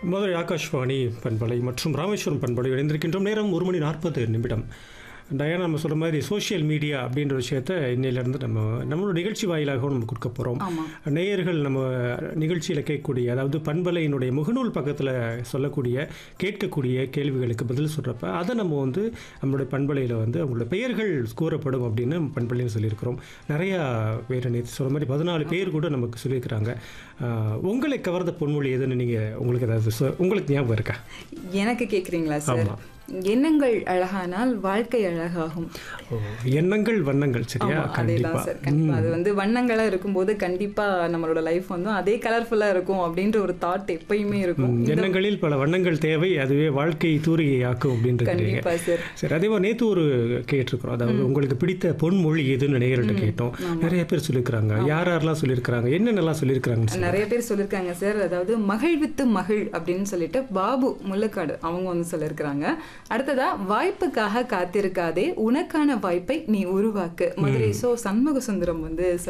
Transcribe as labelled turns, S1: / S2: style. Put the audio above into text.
S1: மதுரை ஆகாஷ்வாணி பண்பலை மற்றும் ராமேஸ்வரம் பண்பலை இணைந்திருக்கின்றோம் நேரம் ஒரு மணி நாற்பது நிமிடம் டயானா நம்ம சொல்கிற மாதிரி சோஷியல் மீடியா அப்படின்ற விஷயத்த இன்னையிலேருந்து நம்ம நம்மளோட நிகழ்ச்சி வாயிலாகவும் நம்ம கொடுக்க போகிறோம்
S2: ஆமா
S1: நேயர்கள் நம்ம நிகழ்ச்சியில் கேட்கக்கூடிய அதாவது பண்பலையினுடைய முகநூல் பக்கத்தில் சொல்லக்கூடிய கேட்கக்கூடிய கேள்விகளுக்கு பதில் சொல்கிறப்ப அதை நம்ம வந்து நம்மளுடைய பண்பலையில் வந்து அவங்களோட பெயர்கள் கூறப்படும் அப்படின்னு பண்பலையில் சொல்லியிருக்கிறோம் நிறையா பேர் நேற்று சொல்கிற மாதிரி பதினாலு பேர் கூட நமக்கு சொல்லியிருக்கிறாங்க ஆஹ், உங்களை கவர்ந்த பொன்மொழி எதுன்னு நீங்கள் உங்களுக்கு ஏதாவது சொ- உங்களுக்கு ஞாபகம் இருக்கா
S2: எனக்கு கேக்குறீங்களா சார்
S1: ஆமா.
S2: எண்ணங்கள் அழகானால் வாழ்க்கை அழகாகும்
S1: ஓ, எண்ணங்கள் வண்ணங்கள் சரியா
S2: ஆமா, அதேதான்
S1: கண்டிப்பா
S2: சார் கண்டிப்பா அது வந்து வண்ணங்களா இருக்கும்போது கண்டிப்பா நம்மளோட லைஃப் வந்து அதே கலர்ஃபுல்லா இருக்கும் அப்படின்ற ஒரு தாட் எப்பயுமே இருக்கும்
S1: ம், எண்ணங்களில் பல வண்ணங்கள் தேவை அதுவே வாழ்க்கை தூரிகை ஆக்கும் அப்படின்றது
S2: கண்டிப்பா சார்
S1: சரி அதே மாதிரி நேற்று ஒரு கேட்டிருக்கிறோம் அதாவது உங்களுக்கு பிடித்த பொன்மொழி எதுன்னு நேயர்கிட்ட கேட்டோம் நிறைய பேர் சொல்லியிருக்கிறாங்க யார் யாரெல்லாம் சொல்லியிருக்கிறாங்க என்னென்னலாம் சொல்லியிருக்கிறாங்கன்னு சொல்லி
S2: நிறைய பேர் சொல்லியிருக்காங்க சார் அதாவது மகிழ்வித்து மகிழ் அப்படின்னு சொல்லிட்டு பாபு முள்ளக்காடு அவங்க வந்து சொல்லியிருக்கிறாங்க அடுத்ததா வாய்ப்புக்காக காத்திருக்காதே உனக்கான வாய்ப்பை நீ உருவாக்கு மதுரை சோ சண்முக சுந்தரம் வந்து